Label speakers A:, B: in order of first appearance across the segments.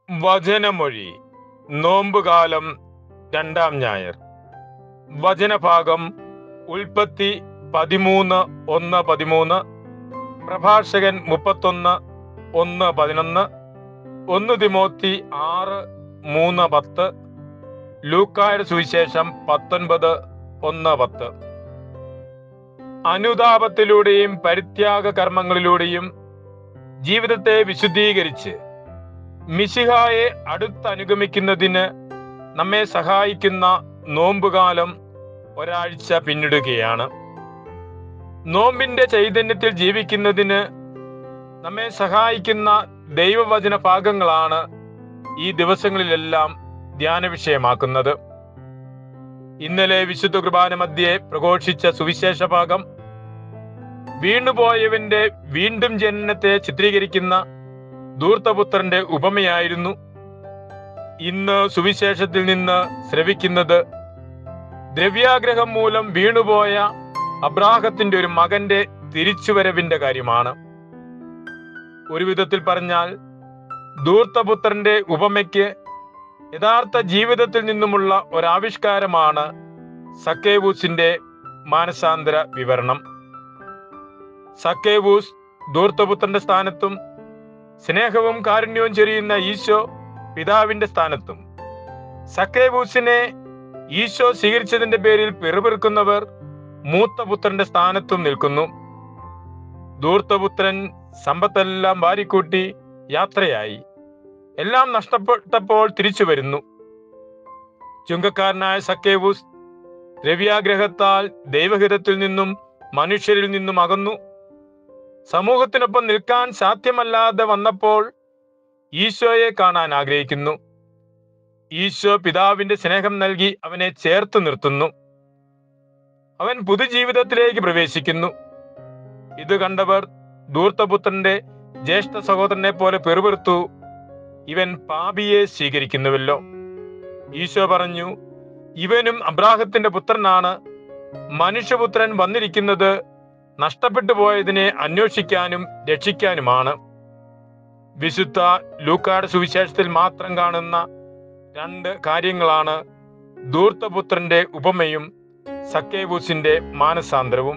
A: വചനമൊഴി നോമ്പുകാലം രണ്ടാം ഞായർ വചനഭാഗം ഉൽപ്പത്തി പതിമൂന്ന് ഒന്ന് പതിമൂന്ന് പ്രഭാഷകൻ മുപ്പത്തൊന്ന് ഒന്ന് പതിനൊന്ന് ഒന്ന് തിമോത്തി ആറ് മൂന്ന് പത്ത് ലൂക്കായുടെ സുവിശേഷം പത്തൊൻപത് ഒന്ന് പത്ത് അനുതാപത്തിലൂടെയും പരിത്യാഗ കർമ്മങ്ങളിലൂടെയും ജീവിതത്തെ വിശുദ്ധീകരിച്ച് മിശിഹായെ അടുത്തനുഗമിക്കുന്നതിന് നമ്മെ സഹായിക്കുന്ന നോമ്പുകാലം ഒരാഴ്ച പിന്നിടുകയാണ് നോമ്പിന്റെ ചൈതന്യത്തിൽ ജീവിക്കുന്നതിന് നമ്മെ സഹായിക്കുന്ന ദൈവവചന ഭാഗങ്ങളാണ് ഈ ദിവസങ്ങളിലെല്ലാം ധ്യാന വിഷയമാക്കുന്നത് ഇന്നലെ വിശുദ്ധ കുർബാന മധ്യേ പ്രഘോഷിച്ച സുവിശേഷ ഭാഗം വീണുപോയവന്റെ വീണ്ടും ജനനത്തെ ചിത്രീകരിക്കുന്ന ധൂർത്തപുത്രന്റെ ഉപമയായിരുന്നു ഇന്ന് സുവിശേഷത്തിൽ നിന്ന് ശ്രവിക്കുന്നത് ദ്രവ്യാഗ്രഹം മൂലം വീണുപോയ അബ്രാഹത്തിന്റെ ഒരു മകന്റെ തിരിച്ചുവരവിന്റെ കാര്യമാണ് ഒരു വിധത്തിൽ പറഞ്ഞാൽ ധൂർത്തപുത്രന്റെ ഉപമയ്ക്ക് യഥാർത്ഥ ജീവിതത്തിൽ നിന്നുമുള്ള ഒരാവിഷ്കാരമാണ് സക്കേവൂസിന്റെ മാനസാന്തര വിവരണം സക്കേവൂസ് ധൂർത്തപുത്രന്റെ സ്ഥാനത്തും സ്നേഹവും കാരുണ്യവും ചൊരിയുന്ന ഈശോ പിതാവിന്റെ സ്ഥാനത്തും സക്കേബൂസിനെ ഈശോ സ്വീകരിച്ചതിന്റെ പേരിൽ പിറുപിറുക്കുന്നവർ മൂത്തപുത്രന്റെ സ്ഥാനത്തും നിൽക്കുന്നു ധൂർത്തപുത്രൻ സമ്പത്തെല്ലാം വാരിക്കൂട്ടി യാത്രയായി എല്ലാം നഷ്ടപ്പെട്ടപ്പോൾ തിരിച്ചു വരുന്നു ചുങ്കക്കാരനായ സക്കേബൂസ് ദ്രവ്യാഗ്രഹത്താൽ ദൈവഹിതത്തിൽ നിന്നും മനുഷ്യരിൽ നിന്നും അകന്നു സമൂഹത്തിനൊപ്പം നിൽക്കാൻ സാധ്യമല്ലാതെ വന്നപ്പോൾ ഈശോയെ കാണാൻ ആഗ്രഹിക്കുന്നു ഈശോ പിതാവിന്റെ സ്നേഹം നൽകി അവനെ ചേർത്ത് നിർത്തുന്നു അവൻ പുതുജീവിതത്തിലേക്ക് പ്രവേശിക്കുന്നു ഇത് കണ്ടവർ ധൂർത്തപുത്രന്റെ ജ്യേഷ്ഠ സഹോദരനെ പോലെ പെറുപെറുത്തു ഇവൻ പാപിയെ സ്വീകരിക്കുന്നുവല്ലോ ഈശോ പറഞ്ഞു ഇവനും അബ്രാഹത്തിന്റെ പുത്രനാണ് മനുഷ്യപുത്രൻ വന്നിരിക്കുന്നത് നഷ്ടപ്പെട്ടു പോയതിനെ അന്വേഷിക്കാനും രക്ഷിക്കാനുമാണ് വിശുദ്ധ ലൂക്കാട് സുവിശേഷത്തിൽ മാത്രം കാണുന്ന രണ്ട് കാര്യങ്ങളാണ് ധൂർത്തപുത്രന്റെ ഉപമയും സക്കേബൂസിന്റെ മാനസാന്തരവും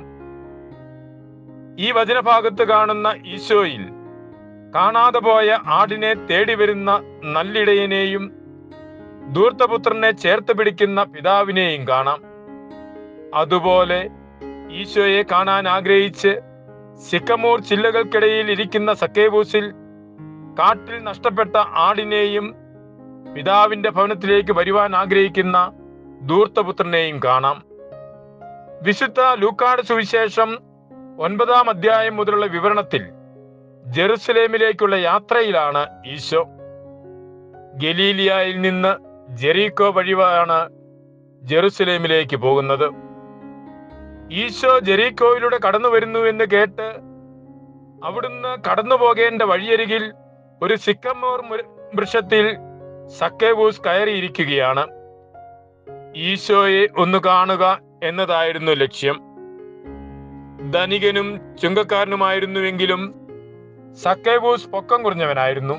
A: ഈ വചനഭാഗത്ത് കാണുന്ന ഈശോയിൽ കാണാതെ പോയ ആടിനെ തേടി വരുന്ന നല്ലിടയനെയും ധൂർത്തപുത്രനെ ചേർത്ത് പിടിക്കുന്ന പിതാവിനെയും കാണാം അതുപോലെ ഈശോയെ കാണാൻ ആഗ്രഹിച്ച് സിക്കമൂർ ചില്ലകൾക്കിടയിൽ ഇരിക്കുന്ന സക്കേബൂസിൽ കാട്ടിൽ നഷ്ടപ്പെട്ട ആടിനെയും പിതാവിന്റെ ഭവനത്തിലേക്ക് വരുവാൻ ആഗ്രഹിക്കുന്ന ധൂർത്തപുത്രനെയും കാണാം വിശുദ്ധ ലൂക്കാട് സുവിശേഷം ഒൻപതാം അധ്യായം മുതലുള്ള വിവരണത്തിൽ ജെറുസലേമിലേക്കുള്ള യാത്രയിലാണ് ഈശോ ഗലീലിയയിൽ നിന്ന് ജെറീക്കോ വഴിയാണ് ജെറുസലേമിലേക്ക് പോകുന്നത് ഈശോ ജെറീക്കോയിലൂടെ കടന്നു വരുന്നു എന്ന് കേട്ട് അവിടുന്ന് കടന്നു പോകേണ്ട വഴിയരികിൽ ഒരു സിക്കമോർ വൃക്ഷത്തിൽ സക്കേബൂസ് കയറിയിരിക്കുകയാണ് ഈശോയെ ഒന്ന് കാണുക എന്നതായിരുന്നു ലക്ഷ്യം ധനികനും ചുങ്കക്കാരനുമായിരുന്നുവെങ്കിലും സക്കേബൂസ് പൊക്കം കുറഞ്ഞവനായിരുന്നു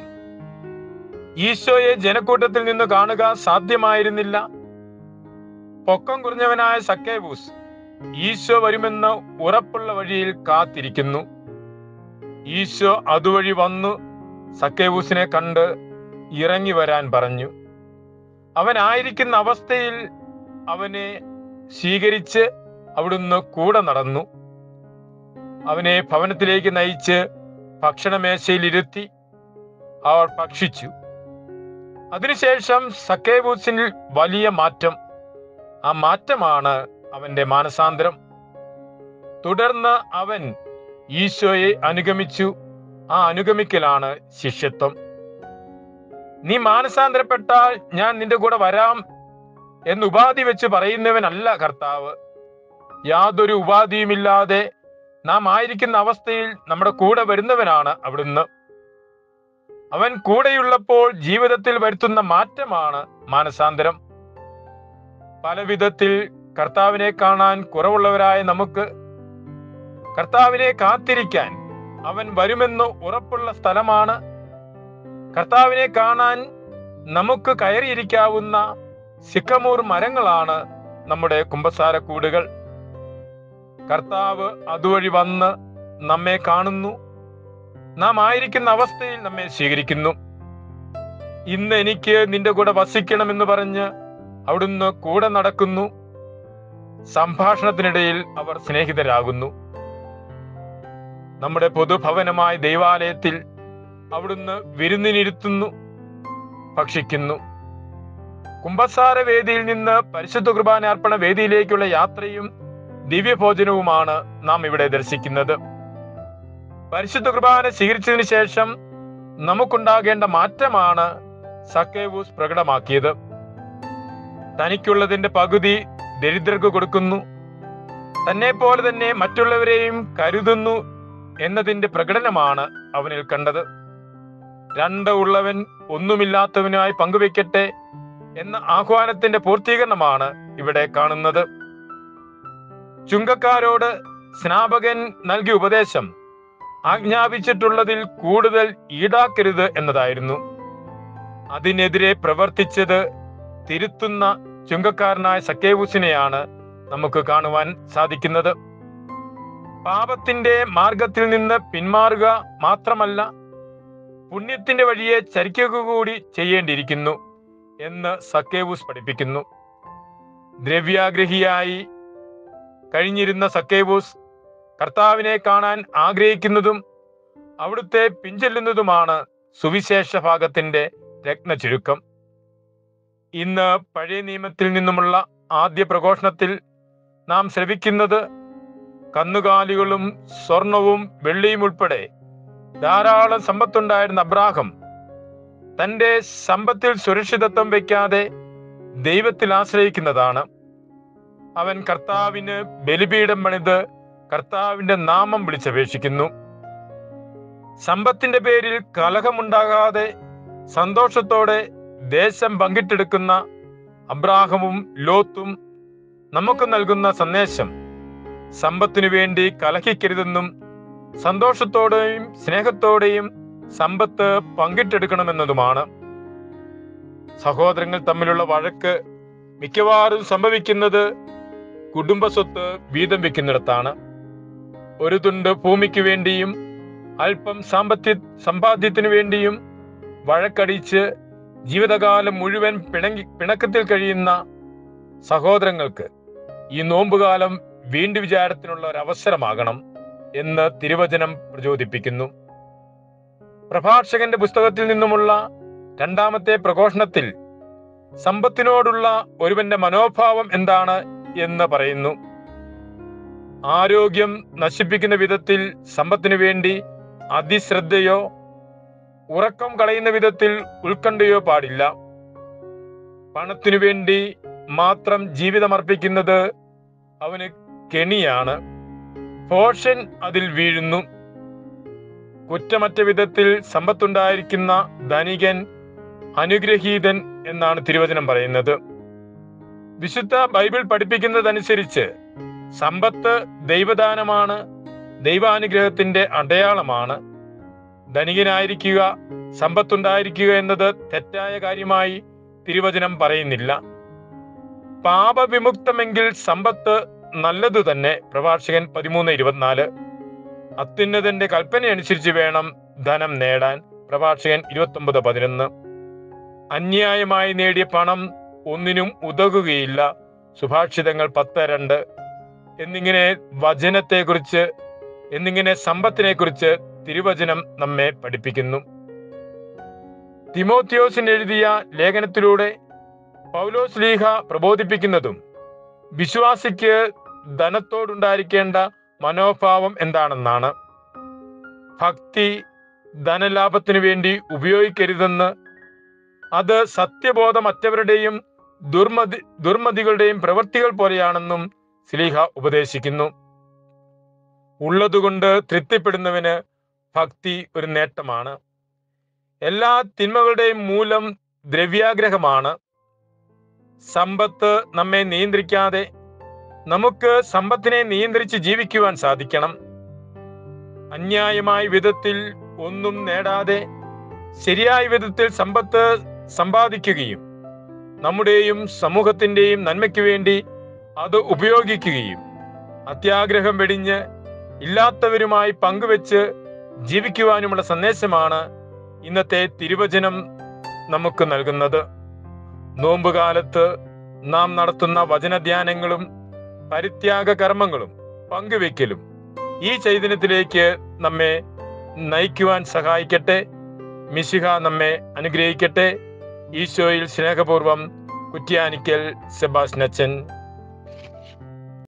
A: ഈശോയെ ജനക്കൂട്ടത്തിൽ നിന്ന് കാണുക സാധ്യമായിരുന്നില്ല പൊക്കം കുറഞ്ഞവനായ സക്കേബൂസ് ഈശോ വരുമെന്ന് ഉറപ്പുള്ള വഴിയിൽ കാത്തിരിക്കുന്നു ഈശോ അതുവഴി വന്നു സക്കേബൂസിനെ കണ്ട് ഇറങ്ങി വരാൻ പറഞ്ഞു അവനായിരിക്കുന്ന അവസ്ഥയിൽ അവനെ സ്വീകരിച്ച് അവിടുന്ന് കൂടെ നടന്നു അവനെ ഭവനത്തിലേക്ക് നയിച്ച് ഭക്ഷണമേശയിൽ ഇരുത്തി അവർ ഭക്ഷിച്ചു അതിനുശേഷം സക്കേബൂസിൽ വലിയ മാറ്റം ആ മാറ്റമാണ് അവന്റെ മാനസാന്തരം തുടർന്ന് അവൻ ഈശോയെ അനുഗമിച്ചു ആ അനുഗമിക്കലാണ് ശിഷ്യത്വം നീ മാനസാന്തരപ്പെട്ടാൽ ഞാൻ നിന്റെ കൂടെ വരാം എന്ന് ഉപാധി വെച്ച് പറയുന്നവനല്ല കർത്താവ് യാതൊരു ഉപാധിയുമില്ലാതെ നാം ആയിരിക്കുന്ന അവസ്ഥയിൽ നമ്മുടെ കൂടെ വരുന്നവനാണ് അവിടുന്ന് അവൻ കൂടെയുള്ളപ്പോൾ ജീവിതത്തിൽ വരുത്തുന്ന മാറ്റമാണ് മാനസാന്തരം പല വിധത്തിൽ കർത്താവിനെ കാണാൻ കുറവുള്ളവരായ നമുക്ക് കർത്താവിനെ കാത്തിരിക്കാൻ അവൻ വരുമെന്ന് ഉറപ്പുള്ള സ്ഥലമാണ് കർത്താവിനെ കാണാൻ നമുക്ക് കയറിയിരിക്കാവുന്ന സിക്കമൂർ മരങ്ങളാണ് നമ്മുടെ കുമ്പസാരക്കൂടുകൾ കർത്താവ് അതുവഴി വന്ന് നമ്മെ കാണുന്നു നാം ആയിരിക്കുന്ന അവസ്ഥയിൽ നമ്മെ സ്വീകരിക്കുന്നു ഇന്ന് എനിക്ക് നിന്റെ കൂടെ വസിക്കണമെന്ന് പറഞ്ഞ് അവിടുന്ന് കൂടെ നടക്കുന്നു സംഭാഷണത്തിനിടയിൽ അവർ സ്നേഹിതരാകുന്നു നമ്മുടെ പൊതുഭവനമായ ദൈവാലയത്തിൽ അവിടുന്ന് വിരുന്നിനിരുത്തുന്നു ഭക്ഷിക്കുന്നു കുംഭസാര വേദിയിൽ നിന്ന് പരിശുദ്ധ കുർബാന അർപ്പണ വേദിയിലേക്കുള്ള യാത്രയും ദിവ്യഭോജനവുമാണ് നാം ഇവിടെ ദർശിക്കുന്നത് പരിശുദ്ധ കുർബാന സ്വീകരിച്ചതിന് ശേഷം നമുക്കുണ്ടാകേണ്ട മാറ്റമാണ് സക്കേവൂസ് പ്രകടമാക്കിയത് തനിക്കുള്ളതിന്റെ പകുതി ദരിദ്രർക്ക് കൊടുക്കുന്നു തന്നെ പോലെ തന്നെ മറ്റുള്ളവരെയും കരുതുന്നു എന്നതിന്റെ പ്രകടനമാണ് അവനിൽ കണ്ടത് രണ്ട് ഉള്ളവൻ ഒന്നുമില്ലാത്തവനുമായി പങ്കുവെക്കട്ടെ എന്ന ആഹ്വാനത്തിന്റെ പൂർത്തീകരണമാണ് ഇവിടെ കാണുന്നത് ചുങ്കക്കാരോട് സ്നാപകൻ നൽകിയ ഉപദേശം ആജ്ഞാപിച്ചിട്ടുള്ളതിൽ കൂടുതൽ ഈടാക്കരുത് എന്നതായിരുന്നു അതിനെതിരെ പ്രവർത്തിച്ചത് തിരുത്തുന്ന ചുങ്കക്കാരനായ സക്കേവൂസിനെയാണ് നമുക്ക് കാണുവാൻ സാധിക്കുന്നത് പാപത്തിന്റെ മാർഗത്തിൽ നിന്ന് പിന്മാറുക മാത്രമല്ല പുണ്യത്തിന്റെ വഴിയെ ചരിക്കുക കൂടി ചെയ്യേണ്ടിയിരിക്കുന്നു എന്ന് സക്കേവൂസ് പഠിപ്പിക്കുന്നു ദ്രവ്യാഗ്രഹിയായി കഴിഞ്ഞിരുന്ന സക്കേവൂസ് കർത്താവിനെ കാണാൻ ആഗ്രഹിക്കുന്നതും അവിടുത്തെ പിഞ്ചെല്ലുന്നതുമാണ് സുവിശേഷ ഭാഗത്തിന്റെ രത്ന ചുരുക്കം ഇന്ന് പഴയ നിയമത്തിൽ നിന്നുമുള്ള ആദ്യ പ്രഘോഷണത്തിൽ നാം ശ്രവിക്കുന്നത് കന്നുകാലികളും സ്വർണവും വെള്ളിയും ഉൾപ്പെടെ ധാരാളം സമ്പത്തുണ്ടായിരുന്ന അബ്രാഹം തന്റെ സമ്പത്തിൽ സുരക്ഷിതത്വം വയ്ക്കാതെ ദൈവത്തിൽ ആശ്രയിക്കുന്നതാണ് അവൻ കർത്താവിന് ബലിപീഠം പണിത് കർത്താവിന്റെ നാമം വിളിച്ചപേക്ഷിക്കുന്നു സമ്പത്തിന്റെ പേരിൽ കലഹമുണ്ടാകാതെ സന്തോഷത്തോടെ ദേശം പങ്കിട്ടെടുക്കുന്ന അബ്രാഹമും ലോത്തും നമുക്ക് നൽകുന്ന സന്ദേശം സമ്പത്തിനു വേണ്ടി കലഹിക്കരുതെന്നും സന്തോഷത്തോടെയും സ്നേഹത്തോടെയും സമ്പത്ത് പങ്കിട്ടെടുക്കണമെന്നതുമാണ് സഹോദരങ്ങൾ തമ്മിലുള്ള വഴക്ക് മിക്കവാറും സംഭവിക്കുന്നത് കുടുംബസ്വത്ത് വീതം വെക്കുന്നിടത്താണ് ഒരു തുണ്ട് ഭൂമിക്ക് വേണ്ടിയും അല്പം സാമ്പത്യ സമ്പാദ്യത്തിനു വേണ്ടിയും വഴക്കടിച്ച് ജീവിതകാലം മുഴുവൻ പിണങ്ങി പിണക്കത്തിൽ കഴിയുന്ന സഹോദരങ്ങൾക്ക് ഈ നോമ്പുകാലം വീണ്ടും വിചാരത്തിനുള്ള ഒരു അവസരമാകണം എന്ന് തിരുവചനം പ്രചോദിപ്പിക്കുന്നു പ്രഭാഷകന്റെ പുസ്തകത്തിൽ നിന്നുമുള്ള രണ്ടാമത്തെ പ്രഘോഷണത്തിൽ സമ്പത്തിനോടുള്ള ഒരുവന്റെ മനോഭാവം എന്താണ് എന്ന് പറയുന്നു ആരോഗ്യം നശിപ്പിക്കുന്ന വിധത്തിൽ സമ്പത്തിനു വേണ്ടി അതിശ്രദ്ധയോ ഉറക്കം കളയുന്ന വിധത്തിൽ ഉത്കണ്ഠയോ പാടില്ല പണത്തിനു വേണ്ടി മാത്രം ജീവിതമർപ്പിക്കുന്നത് അവന് കെണിയാണ് പോഷൻ അതിൽ വീഴുന്നു കുറ്റമറ്റ വിധത്തിൽ സമ്പത്തുണ്ടായിരിക്കുന്ന ധനികൻ അനുഗ്രഹീതൻ എന്നാണ് തിരുവചനം പറയുന്നത് വിശുദ്ധ ബൈബിൾ പഠിപ്പിക്കുന്നതനുസരിച്ച് സമ്പത്ത് ദൈവദാനമാണ് ദൈവാനുഗ്രഹത്തിന്റെ അടയാളമാണ് ധനികനായിരിക്കുക സമ്പത്തുണ്ടായിരിക്കുക എന്നത് തെറ്റായ കാര്യമായി തിരുവചനം പറയുന്നില്ല പാപവിമുക്തമെങ്കിൽ സമ്പത്ത് നല്ലതു തന്നെ പ്രഭാഷകൻ പതിമൂന്ന് ഇരുപത്തിനാല് അത്യുന്നതന്റെ കൽപ്പനയനുസരിച്ച് വേണം ധനം നേടാൻ പ്രഭാഷകൻ ഇരുപത്തൊമ്പത് പതിനൊന്ന് അന്യായമായി നേടിയ പണം ഒന്നിനും ഉതകുകയില്ല സുഭാഷിതങ്ങൾ പത്ത് രണ്ട് എന്നിങ്ങനെ വചനത്തെക്കുറിച്ച് എന്നിങ്ങനെ സമ്പത്തിനെ കുറിച്ച് തിരുവചനം നമ്മെ പഠിപ്പിക്കുന്നു തിമോത്യോസിന് എഴുതിയ ലേഖനത്തിലൂടെ പൗലോസ് ലീഹ പ്രബോധിപ്പിക്കുന്നതും വിശ്വാസിക്ക് ധനത്തോടുണ്ടായിരിക്കേണ്ട മനോഭാവം എന്താണെന്നാണ് ഭക്തി ധനലാഭത്തിനു വേണ്ടി ഉപയോഗിക്കരുതെന്ന് അത് സത്യബോധമറ്റവരുടെയും ദുർമതി ദുർമതികളുടെയും പ്രവൃത്തികൾ പോലെയാണെന്നും സ്ലീഹ ഉപദേശിക്കുന്നു ഉള്ളതുകൊണ്ട് തൃപ്തിപ്പെടുന്നവന് ഭക്തി ഒരു നേട്ടമാണ് എല്ലാ തിന്മകളുടെയും മൂലം ദ്രവ്യാഗ്രഹമാണ് സമ്പത്ത് നമ്മെ നിയന്ത്രിക്കാതെ നമുക്ക് സമ്പത്തിനെ നിയന്ത്രിച്ച് ജീവിക്കുവാൻ സാധിക്കണം അന്യായമായ വിധത്തിൽ ഒന്നും നേടാതെ ശരിയായ വിധത്തിൽ സമ്പത്ത് സമ്പാദിക്കുകയും നമ്മുടെയും സമൂഹത്തിന്റെയും നന്മയ്ക്ക് വേണ്ടി അത് ഉപയോഗിക്കുകയും അത്യാഗ്രഹം വെടിഞ്ഞ് ഇല്ലാത്തവരുമായി പങ്കുവെച്ച് ജീവിക്കുവാനുമുള്ള സന്ദേശമാണ് ഇന്നത്തെ തിരുവചനം നമുക്ക് നൽകുന്നത് നോമ്പുകാലത്ത് നാം നടത്തുന്ന വചനധ്യാനങ്ങളും പരിത്യാഗ കർമ്മങ്ങളും പങ്കുവെക്കലും ഈ ചൈതന്യത്തിലേക്ക് നമ്മെ നയിക്കുവാൻ സഹായിക്കട്ടെ മിശിഹ നമ്മെ അനുഗ്രഹിക്കട്ടെ ഈശോയിൽ സ്നേഹപൂർവം കുറ്റ്യാനിക്കൽ സെബാസ്നച്ചൻ